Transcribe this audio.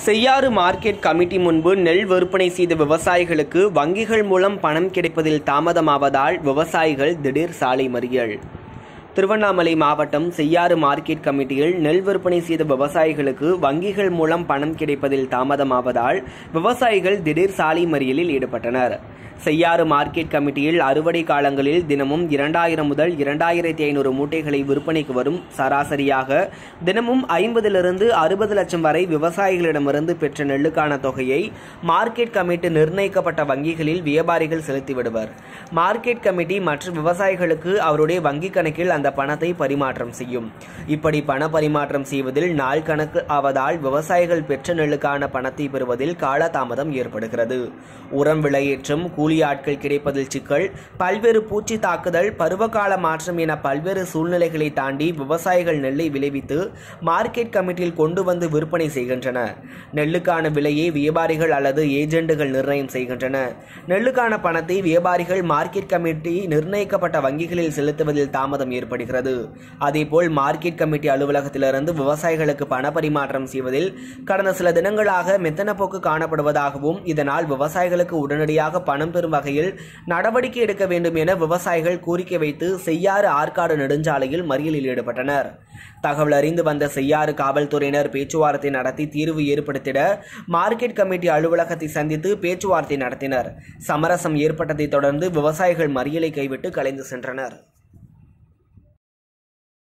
Cheyyar market committee முன்பு நெல் விற்பனை செய்த விவசாயிகளுக்கு வங்கிகள் மூலம் பணம் கிடைப்பதில் தாமதமாவதால் விவசாயிகள் திடீர் சாலை மறியல் திருவண்ணாமலை மாவட்டம் செய்யாறு மார்க்கெட் கமிட்டியில் நெல் விற்பனை செய்த விவசாயிகளுக்கு வங்கிகள் மூலம் பணம் கிடைப்பதில் தாமதமாவதால் விவசாயிகள் திடீர் சாலை மறியலில் ஈடுபட்டனர் செய்யாறு மார்க்கெட் கமிட்டியில் அறுவடை காலங்களில் தினமும் இரண்டாயிரம் முதல் இரண்டாயிரத்தி ஐநூறு மூட்டைகளை விற்பனைக்கு வரும் சராசரியாக தினமும் ஐம்பதிலிருந்து அறுபது லட்சம் வரை விவசாயிகளிடமிருந்து பெற்ற நெல்லுக்கான தொகையை மார்க்கெட் கமிட்டி நிர்ணயிக்கப்பட்ட வங்கிகளில் வியாபாரிகள் செலுத்திவிடுவர் மார்க்கெட் கமிட்டி மற்ற விவசாயிகளுக்கு அவருடைய வங்கிக் கணக்கில் அந்த பணத்தை பரிமாற்றம் செய்யும் இப்படி பண பரிமாற்றம் செய்வதில் நாள் கணக்கு ஆவதால் விவசாயிகள் பெற்ற நெல்லுக்கான பணத்தை பெறுவதில் காலதாமதம் ஏற்படுகிறது உரம் விலையேற்றம் கூலி ஆட்கள் கிடைப்பதில் சிக்கல் பல்வேறு பூச்சி தாக்குதல் பருவகால மாற்றம் என பல்வேறு சூழ்நிலைகளை தாண்டி விவசாயிகள் நெல்லை விளைவித்து மார்க்கெட் கமிட்டியில் கொண்டு வந்து விற்பனை செய்கின்றன நெல்லுக்கான விலையை வியாபாரிகள் அல்லது ஏஜெண்டுகள் நிர்ணயம் செய்கின்றன நெல்லுக்கான பணத்தை வியாபாரிகள் மார்க்கெட் கமிட்டி நிர்ணயிக்கப்பட்ட வங்கிகளில் செலுத்துவதில் தாமதம் ஏற்படுகிறது அதேபோல் மார்க்கெட் கமிட்டி அலுவலகத்திலிருந்து விவசாயிகளுக்கு பண பரிமாற்றம் செய்வதில் கடந்த சில தினங்களாக மெத்தனப்போக்கு காணப்படுவதாகவும் இதனால் விவசாயிகளுக்கு உடனடியாக பணம் பெறும் வகையில் நடவடிக்கை எடுக்க வேண்டும் என விவசாயிகள் கோரிக்கை வைத்து செய்யாறு ஆற்காடு நெடுஞ்சாலையில் மறியலில் ஈடுபட்டனர் தகவல் அறிந்து வந்த செய்யாறு காவல்துறையினர் பேச்சுவார்த்தை நடத்தி தீர்வு ஏற்படுத்திட மார்க்கெட் கமிட்டி அலுவலகத்தை சந்தித்து பேச்சுவார்த்தை நடத்தினர் சமரசம் ஏற்பட்டதைத் தொடர்ந்து விவசாயிகள் மறியலை கைவிட்டு கலைந்து சென்றனர்